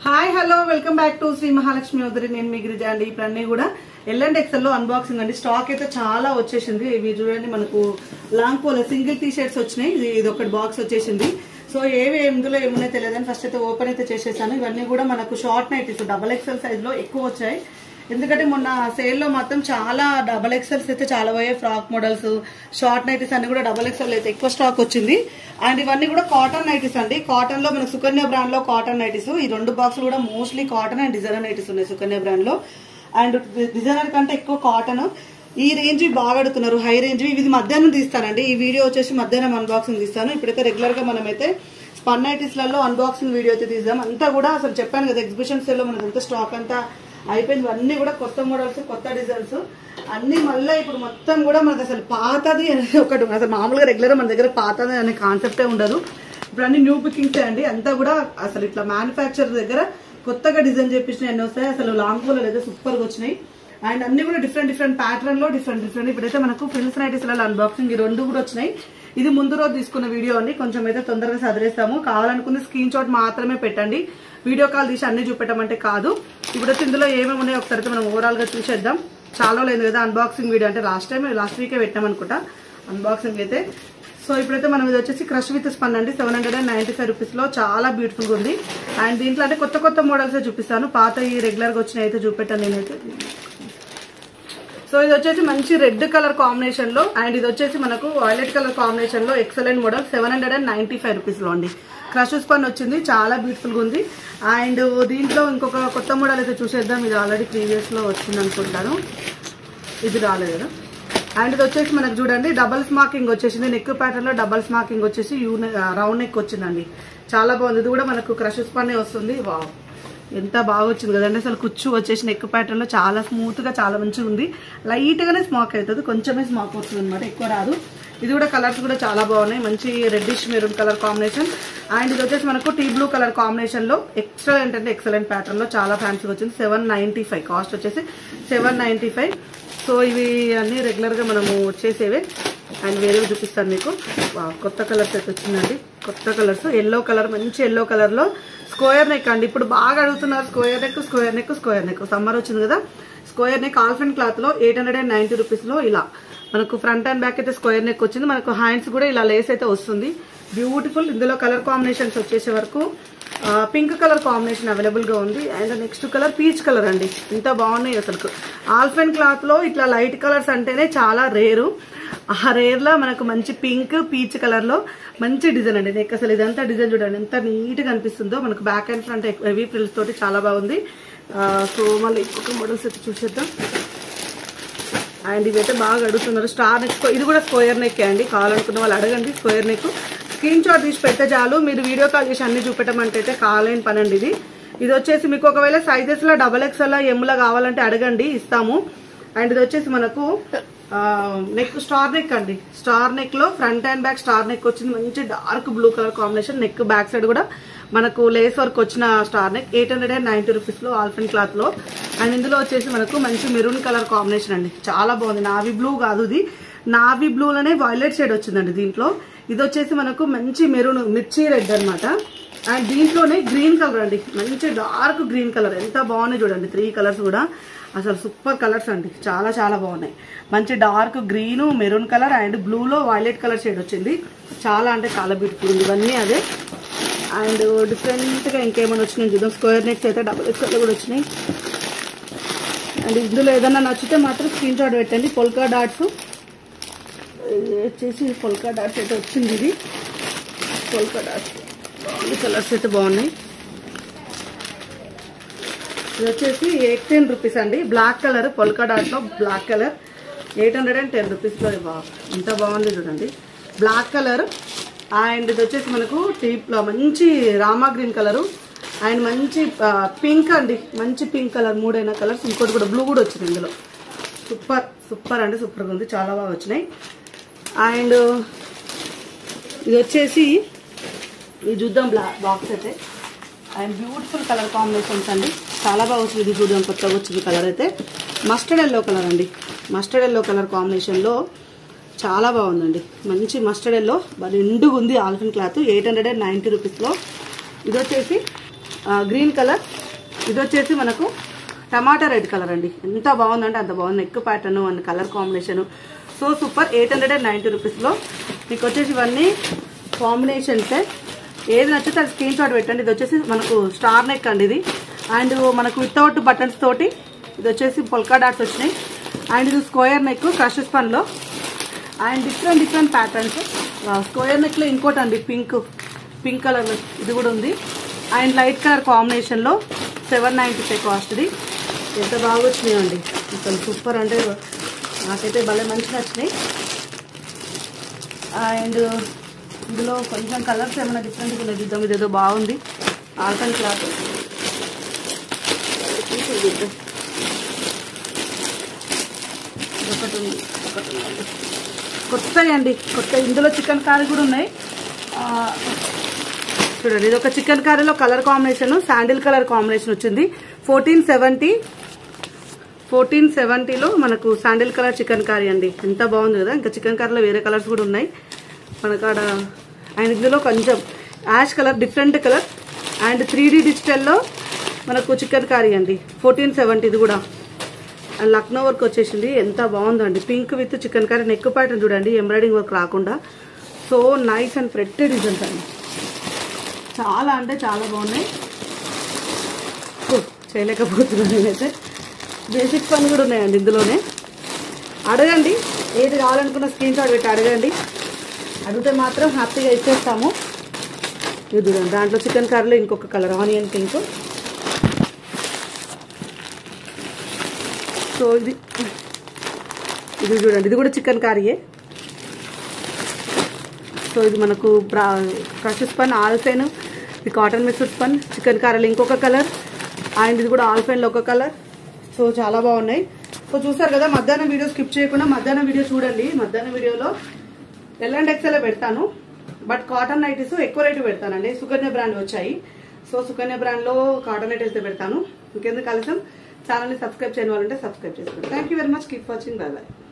hi hello welcome back to Sri Mahalakshmi ఉదరి నేను మీ గిరిజ అండి ఇప్పుడు అన్ని కూడా ఎల్ అండ్ ఎక్సెల్ లో అన్బాక్సింగ్ అండి స్టాక్ అయితే చాలా వచ్చేసింది ఇవి చూడండి మనకు లాంగ్ పోల సింగిల్ టీ షర్ట్స్ వచ్చినాయి ఇది ఇది ఒకటి బాక్స్ వచ్చేసింది సో ఏవి ఎందులో ఏమున్నాయో తెలియదని ఫస్ట్ అయితే ఓపెన్ అయితే చేసేసాను ఇవన్నీ కూడా మనకు short nighties double XL size లో ఎక్కువ వచ్చాయి ఎందుకంటే మొన్న సేల్ లో మాత్రం చాలా డబల్ ఎక్సెల్స్ అయితే చాలా పోయాయి ఫ్రాక్ మోడల్స్ షార్ట్ నైటీస్ అన్ని కూడా డబల్ ఎక్సెల్ అయితే ఎక్కువ స్టాక్ వచ్చింది అండ్ ఇవన్నీ కూడా కాటన్ నైటీస్ అండి కాటన్ లో మనకు సుకన్య బ్రాండ్ లో కాటన్ నైటీస్ ఈ రెండు బాక్సులు కూడా mostly cotton and designer nighties ఉన్నాయి సుకన్య బ్రాండ్ లో అండ్ డిజైనర్ కంటే ఎక్కువ కాటన్ ఈ రేంజ్ బాగా అడుగుతున్నారు హై రేంజ్ ఇది మధ్యాహ్నం తీస్తానండి ఈ వీడియో వచ్చేసి మధ్యాహ్నం అన్బాక్సింగ్ తీస్తాను ఇప్పుడైతే రెగ్యులర్ గా మనమైతే స్పన్ నైటీస్లలో అన్బాక్సింగ్ వీడియో అయితే తీద్దాం అంతా కూడా అసలు చెప్పాను కదా ఎగ్జిబిషన్ సేల్ లో మనకి అంతా స్టాక్ అంతా అయిపోయింది అన్ని కూడా కొత్త మోడల్స్ కొత్త డిజైన్స్ అన్ని మళ్ళీ ఇప్పుడు మొత్తం కూడా మనకు అసలు పాతది అనేది ఒకటి అసలు మామూలుగా రెగ్యులర్ మన దగ్గర పాతది అనే కాన్సెప్టే ఉండదు ఇప్పుడు అన్ని న్యూ బుకింగ్స్ అండి అంతా కూడా అసలు ఇట్లా మ్యానుఫ్యాక్చర్ దగ్గర కొత్తగా డిజైన్ చేపించిన ఎన్ని వస్తాయి అసలు లాంగ్ పోలో అయితే సూపర్ గా వచ్చినాయి అండ్ అన్ని కూడా డిఫరెంట్ డిఫరెంట్ ప్యాటర్న్ లో డిఫరెంట్ డిఫరెంట్ ఇప్పుడైతే మనకు ఫ్రిల్స్ నైటీస్ అన్బాక్సింగ్ ఈ రెండు కూడా వచ్చినాయి ఇది ముందు రోజు తీసుకున్న వీడియో అండి కొంచెం అయితే తొందరగా సదిరేస్తాము కావాలనుకున్న స్క్రీన్ షాట్ మాత్రమే పెట్టండి వీడియో కాల్ తీసి అన్ని చూపెట్టమంటే కాదు ఇప్పుడైతే ఇందులో ఏమేమి ఉన్నాయో ఒకసారి అయితే మనం ఓవరాల్ గా చూసేద్దాం చాలా లేదు కదా అన్బాక్సింగ్ వీడియో అంటే లాస్ట్ టైం లాస్ట్ వీకే పెట్టాం అనుకుంటా అన్బాక్సింగ్ అయితే సో ఇప్పుడైతే మనం ఇది వచ్చేసి క్రష్ విత్ స్పన్ అండి seven hundred and ninety five rupees లో చాలా బ్యూటిఫుల్ గా ఉంది అండ్ దీంట్లో అంటే కొత్త కొత్త మోడల్స్ చూపిస్తాను పాత ఈ రెగ్యులర్ గా వచ్చిన అయితే చూపెట్టాను నేనైతే సో ఇది వచ్చేసి మంచి రెడ్ కలర్ కాంబినేషన్ లో అండ్ ఇది వచ్చేసి మనకు వైలెట్ కలర్ కాంబినేషన్ లో excellent model seven hundred and ninety five rupees లో అండి క్రష్ స్పన్ వచ్చింది చాలా బ్యూటిఫుల్ గా ఉంది అండ్ దీంట్లో ఇంకొక కొత్త మోడల్ అయితే చూసేద్దాం ఇది ఆల్రెడీ ప్రీవియస్ లో వచ్చింది అనుకుంటాను ఇది రాలేదు కదా అండ్ ఇది వచ్చేసి మనకు చూడండి డబల్ స్మాకింగ్ వచ్చేసింది నెక్ ప్యాటర్న్ లో డబల్ స్మాకింగ్ వచ్చేసి యూ రౌండ్ నెక్ వచ్చిందండి చాలా బాగుంది ఇది కూడా మనకు క్రష్ స్పన్నే వస్తుంది వావ్ ఎంత బాగా వచ్చింది కదండి అసలు కుచ్చు వచ్చేసి నెక్ ప్యాటర్న్ లో చాలా స్మూత్ గా చాలా మంచిగా ఉంది లైట్ గానే స్మాక్ అవుతుంది కొంచెమే స్మాక్ వస్తుంది అనమాట ఎక్కువ రాదు ఇది కూడా కలర్స్ కూడా చాలా బాగున్నాయి మంచి reddish maroon colour combination and ఇది వచ్చేసి మనకు టీ బ్లూ కలర్ కాంబినేషన్ లో ఎక్సలెంట్ అంటే ఎక్సలెంట్ ప్యాటర్న్ లో చాలా ఫ్యాన్సీగా వచ్చింది సెవెన్ నైన్టీ ఫైవ్ కాస్ట్ వచ్చేసి సెవెన్ నైన్టీ ఫైవ్ సో ఇవి అన్ని రెగ్యులర్ గా మనము వచ్చేసేవే అండ్ వేరేవి చూపిస్తాను మీకు వావ్, కొత్త కలర్స్ అయితే వచ్చిందండి కొత్త కలర్స్ ఎల్లో కలర్ మంచి ఎల్లో కలర్ లో స్క్వేర్ నెక్ అండి ఇప్పుడు బాగా అడుగుతున్నారు square neck square neck square neck summer వచ్చింది కదా స్క్వేర్ నెక్ ఆల్ఫెన్ క్లాత్ లో eight hundred and ninety rupees లో ఇలా మనకు ఫ్రంట్ అండ్ బ్యాక్ అయితే స్క్వేర్ నెక్ వచ్చింది మనకు హ్యాండ్స్ కూడా ఇలా లేస్ అయితే వస్తుంది బ్యూటిఫుల్ ఇందులో కలర్ కాంబినేషన్స్ వచ్చేసే వరకు పింక్ కలర్ కాంబినేషన్ అవైలబుల్ గా ఉంది and next colour peach colour అండి ఇంత బాగున్నాయి అసలు ఆల్ఫెన్ క్లాత్ లో ఇట్లా లైట్ కలర్స్ అంటేనే చాలా రేరు ఆ రేర్ లో మనకు మంచి పింక్ పీచ్ కలర్ లో మంచి డిజైన్ అండి నెక్ అసలు ఇదంతా డిజైన్ చూడండి ఎంత నీట్ గా అనిపిస్తుందో మనకు back and front heavy frills తోటి చాలా బాగుంది సో మళ్ళీ ఇంకొక మోడల్స్ అయితే చూసేద్దాం అండ్ ఇవైతే బాగా అడుగుతున్నారు స్టార్ నెక్ ఇది కూడా స్క్వేర్ నెక్ అండి కావాలనుకున్న వాళ్ళు అడగండి స్క్వేర్ నెక్ స్క్రీన్ షాట్ తీసి పెడితే చాలు మీరు వీడియో కాల్ చేసి అన్ని చూపెట్టమంటే అయితే కాలేని పని అండి ఇది ఇది వచ్చేసి మీకు ఒకవేళ సైజెస్ లో డబల్ ఎక్స్ఎల్ ఎమ్లా కావాలంటే అడగండి ఇస్తాము అండ్ ఇది వచ్చేసి మనకు నెక్ స్టార్ నెక్ అండి స్టార్ నెక్ లో front and back star neck వచ్చింది మంచి dark blue colour combination neck back side కూడా మనకు లేస్ వర్క్ వచ్చిన star neck eight hundred and ninety rupees లో ఆల్ఫెన్ క్లాత్ లో అండ్ ఇందులో వచ్చేసి మనకు మంచి మెరూన్ కలర్ కాంబినేషన్ అండి చాలా బాగుంది నావీ బ్లూ కాదు ఇది నావీ బ్లూ లోనే వైలెట్ షేడ్ వచ్చిందండి దీంట్లో ఇది వచ్చేసి మనకు మంచి మెరూన్ మిర్చి రెడ్ అన్నమాట అండ్ దీంట్లోనే గ్రీన్ కలర్ అండి మంచి డార్క్ గ్రీన్ కలర్ ఎంత బాగున్నాయి చూడండి త్రీ కలర్స్ కూడా అసలు సూపర్ కలర్స్ అండి చాలా చాలా బాగున్నాయి మంచి dark green maroon colour and బ్లూలో వైలెట్ కలర్ షేడ్ వచ్చింది చాలా అంటే చాలా బ్యూటిఫుల్ ఉంది ఇవన్నీ అదే అండ్ డిఫరెంట్గా ఇంకేమైనా వచ్చినాయి చూద్దాం స్క్వేర్ నెక్స్ అయితే డబుల్ ఎక్స్ఎల్ కూడా వచ్చినాయి అండ్ ఇందులో ఏదైనా నచ్చితే మాత్రం స్క్రీన్ షాట్ పెట్టండి పొల్కా డాట్స్ ఇది వచ్చేసి పొల్కా డాట్స్ అయితే వచ్చింది ఇది పొల్కా డాట్స్ బాగుంది కలర్స్ అయితే బాగున్నాయి ఇది వచ్చేసి ఎయిట్ టెన్ రూపీస్ అండి బ్లాక్ కలర్ పొల్కా డాట్ లో black colour eight hundred and ten rupees లో బా- ఎంత బాగుంది చూడండి బ్లాక్ కలర్ అండ్ ఇది వచ్చేసి మనకు టీప్ లో మంచి రామా గ్రీన్ కలరు అండ్ మంచి పింక్ అండి మంచి పింక్ కలర్ మూడైన కలర్స్ ఇంకోటి కూడా బ్లూ కూడా వచ్చింది ఇందులో సూపర్ సూపర్ అండి సూపర్గా ఉంది చాలా బాగా వచ్చినాయి అండ్ ఇది వచ్చేసి ఇది చూద్దాం బ్లా బాక్స్ అయితే అండ్ బ్యూటిఫుల్ కలర్ కాంబినేషన్స్ అండి చాలా బాగా వచ్చింది ఇది చూద్దాం కొత్తగా వచ్చింది కలర్ అయితే మస్టర్డ్ ఎల్లో కలర్ అండి మస్టర్డ్ ఎల్లో కలర్ కాంబినేషన్లో చాలా బాగుందండి మంచి మస్టర్డ్ ఎల్లో నిండుగా ఉంది alpine cloth eight hundred and ninety రూపీస్లో ఇది వచ్చేసి గ్రీన్ కలర్ ఇది వచ్చేసి మనకు టమాటా రెడ్ కలర్ అండి ఎంత బాగుందంటే అంత బాగుంది neck pattern and colour combination so super eight hundred and ninety రూపీస్లో మీకు వచ్చేసి ఇవన్నీ కాంబినేషన్సే ఏది నచ్చితే అది స్క్రీన్ షాట్ పెట్టండి ఇది వచ్చేసి మనకు స్టార్ నెక్ అండి ఇది అండ్ మనకు వితౌట్ బటన్స్ తోటి ఇది వచ్చేసి పొల్కా డాట్స్ వచ్చినాయి అండ్ ఇది స్క్వేర్ నెక్ క్రష్ స్పన్లో and different different patterns square నెక్లో ఇంకోటి అండి పింక్ పింక్ కలర్ ఇది కూడా ఉంది అండ్ లైట్ కలర్ కాంబినేషన్లో సెవెన్ నైంటీ ఫైవ్ కాస్ట్ ఇది ఎంత బాగా వచ్చినాయండి అసలు సూపర్ అంటే నాకైతే భలే మంచి నచ్చినాయి అండ్ ఇందులో కొంచెం కలర్స్ ఏమైనా డిఫరెంట్గా ఉన్నాయి చూద్దాం ఇదేదో బాగుంది ఆల్కన్ క్లాత్ ఒకటి ఉంది ఒకటి ఉంది కొత్తవి అండి కొత్త ఇందులో చికెన్ కర్రీ కూడా ఉన్నాయి ఆ, చూడండి ఇది ఒక చికెన్ కర్రీలో colour combination sandal colour combination వచ్చింది ఫోర్టీన్ సెవెంటీ ఫోర్టీన్ సెవెంటీలో మనకు శాండిల్ కలర్ చికెన్ కర్రీ అండి ఎంత బాగుంది కదా ఇంకా చికెన్ కర్రీలో వేరే కలర్స్ కూడా ఉన్నాయి మనకాడ అండ్ ఇందులో కొంచెం ash colour different colour and three D డిజిటల్లో మనకు చికెన్ కర్రీ అండి ఫోర్టీన్ సెవెంటీ ఇది కూడా అండ్ లక్నో వర్క్ వచ్చేసింది ఎంత బాగుందండి pink with chikankari neck pattern చూడండి ఎంబ్రాయిడింగ్ వర్క్ రాకుండా so nice and printed designs అండి చాలా అంటే చాలా బాగున్నాయి ఓ, చేయలేకపోతున్నాను నేనైతే బేసిక్ పని కూడా ఉన్నాయండి ఇందులోనే అడగండి ఏది కావాలనుకున్న స్క్రీన్ షాట్ పెట్టి అడగండి అడిగితే మాత్రం హ్యాపీగా ఇచ్చేస్తాము ఇది చూడండి దాంట్లో చికెన్ కర్రీలో ఇంకొక కలర్ ఆనియన్ పింక్ సో ఇది ఇది చూడండి ఇది కూడా చికెన్ కర్రీయే సో ఇది మనకు బ్రా క్రష్ స్పన్ ఆల్ఫెన్ ఇది కాటన్ మిక్స్డ్ స్పన్ చికెన్ కర్రీలు ఇంకొక కలర్ అండ్ ఇది కూడా ఆల్ఫెన్లో ఒక కలర్ సో చాలా బాగున్నాయి సో చూసారు కదా మధ్యాహ్నం వీడియో స్కిప్ చేయకుండా మధ్యాహ్నం వీడియో చూడండి మధ్యాహ్నం వీడియోలో ఎల్ అండ్ ఎక్సెల్ పెడతాను బట్ కాటన్ నైటీస్ ఎక్కువ రేటు పెడతానండి సుకన్య బ్రాండ్ వచ్చాయి సో సుకన్య బ్రాండ్లో కాటన్ నైటీస్ పెడతాను ఇంకెందుకు కలిసాం ఛానల్ని సబ్స్క్రైబ్ చేయని వాళ్ళంటే సబ్స్క్రైబ్ చేసుకోండి thank you very much keep watching bye by